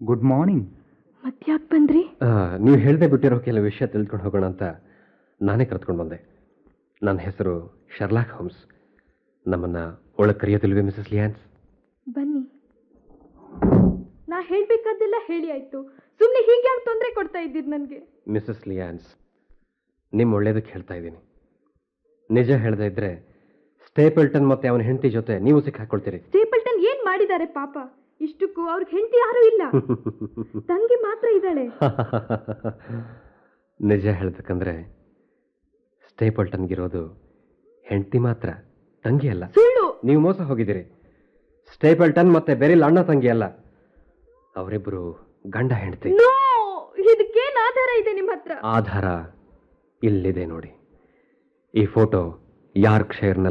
good morning ಮತ್ತ್ಯಾಕ್ ಬಂದ್ರಿ ನೀವು ಹೇಳದೆ ಬಿಟ್ಟಿರೋ ಕೆಲವು ವಿಷಯ ತಿಳ್ಕೊಂಡು ಹೋಗೋಣ ಅಂತ ನಾನೇ ಕರೆದುಕೊಂಡು ಬಂದೆ ನನ್ನ ಹೆಸರು ಶರ್ಲಾಕ್ ಹೋಮ್ಸ್ ನಮ್ಮನ್ನ ಒಳಗೆ ಕರೆಯೋದಿಲ್ವೇ ಮಿಸಸ್ ಲಿಯಾನ್ಸ್ ಬನ್ನಿ ನಾ ಹೇಳ್ಬೇಕಾದ್ದೆಲ್ಲ ಹೇಳಿ ಆಯ್ತು ಸುಮ್ಮನೆ ಹೀಗೆ ಯಾಕೆ ತೊಂದರೆ ಕೊಡ್ತಾ ಇದ್ದೀರಿ ನನಗೆ ಮಿಸಸ್ ಲಿಯಾನ್ಸ್ ನಿಮ್ಮ ಒಳ್ಳೇದಕ್ಕೆ ಹೇಳ್ತಾ ಇದ್ದೀನಿ ನಿಜ ಹೇಳ್ದೆ ಇದ್ರೆ ಸ್ಟೇಪಲ್ಟನ್ ಮತ್ತೆ ಅವನ ಹೆಂಡತಿ ಜೊತೆ ನೀವು ಸಿಕ್ಕಾಕೊಳ್ತೀರಿ ಸ್ಟೇಪಲ್ಟನ್ ಏನ್ ಮಾಡಿದ್ದಾರೆ ಪಾಪ ಇಷ್ಟಕ್ಕೂ ಅವ್ರಿಗೆ ಹೆಂಡತಿ ಯಾರೂ ಇಲ್ಲ ತಂಗಿ ಮಾತ್ರ ಇದ್ದಾಳೆ ನಿಜ ಹೇಳ್ಬೇಕಂದ್ರೆ ಸ್ಟೇಪಲ್ಟನ್ಗಿರೋದು ಹೆಂಡತಿ ಮಾತ್ರ ತಂಗಿ ಅಲ್ಲ ಸುಳ್ಳು ನೀವು ಮೋಸ ಹೋಗಿದ್ದೀರಿ ಸ್ಟೇಪಲ್ಟನ್ ಮತ್ತೆ ಬೆರಿಲ್ ಅಣ್ಣ ತಂಗಿ ಅಲ್ಲ ಅವರಿಬ್ಬರು ಗಂಡ ಹೆಂಡತಿ ನೋ ಇದಕ್ಕೇನ್ ಆಧಾರ ಇದೆ ನಿಮ್ಮ ಹತ್ರ ಆಧಾರ ಇಲ್ಲಿದೆ ನೋಡಿ ಈ ಫೋಟೋ ಯಾರ್ಕ್ ಶೈರ್ನ